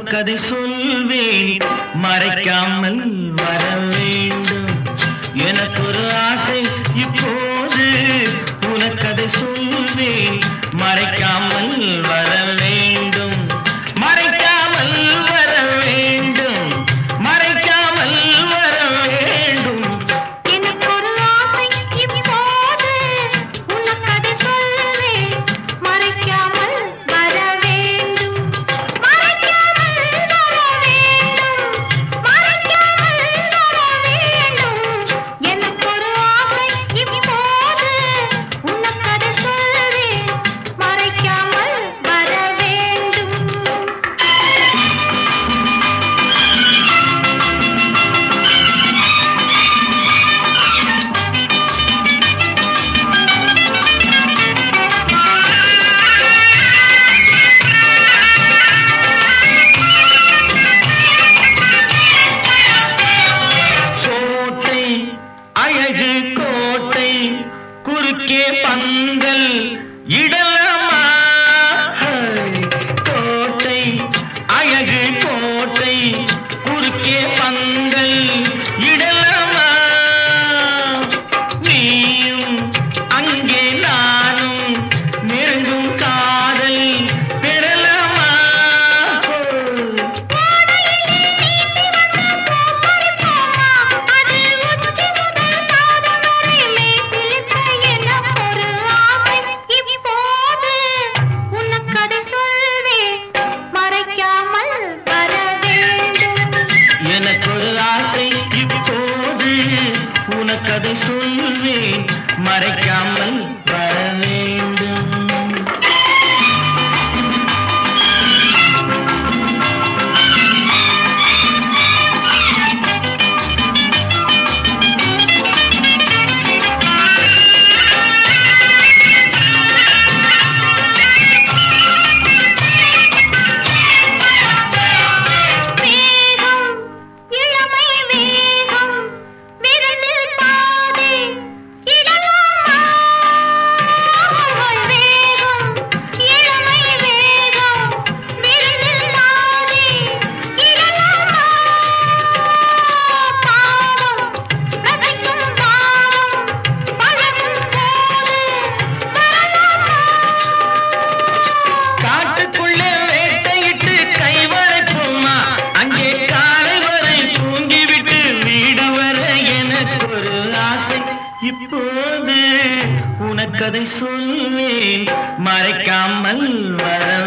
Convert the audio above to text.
உனக்கதை சொல்வேன் மறைக்காமல் வர வேண்டும் எனக்கு ஒரு ஆசை இப்போது உனக்கதை சொல்வேன் மறைக்காமல் வர வேண்டும் மறைக்காமல் வர வேண்டும் மறைக்காமல் வர வேண்டும் எனக்கு ஒரு ஆசை இப்போது உனக்கதை சொல்வேன் மறைக்காமல் வர வேண்டும் மறைக்காமல் வர வேண்டும் மறைக்காமல் வர வேண்டும் எனக்கு ஒரு ஆசை இப்போது உனக்கதை சொல்வேன் மறைக்காமல் வர வேண்டும் கோட்டை அழகு கோட்டை குறுக்கே பந்தல் இடலாமா ஹை, கோட்டை அழகு கோட்டை குறுக்கே பந்தல் இடலாமா நீயும் அங்கே நானும் நெருங்கும் காதல் பெறலாமா அது உச்சி முதல் பாதம் வரை மேசிலிட்ட எனக்கொரு ஆசை இப்போது உனக்கதை சொல்வேன் மறைக்காமல் வர வேண்டும் எனக்கு ஒரு ஆசை இப்போது உனக்கதை சொல்வேன் மறைக்காமல் வர வேண்டும் வேகம் இளமை வேகம் விருந்தில் பாதி இடலாமா வேகம் இளமை வேகம் விருந்தில் பாதி இடலாமா பாவம் ரசிக்கும் பாவம் பழகும் போது வரலாமா காட்டுக்குள்ளே வேட்டையிட்டு கைவளைப்போமா அங்கே காலை வரை தூங்கிவிட்டு வீடு வர எனக்கு ஒரு ஆசை இப்போது உனக்கதை சொல்வேன் மறைக்காமல் வர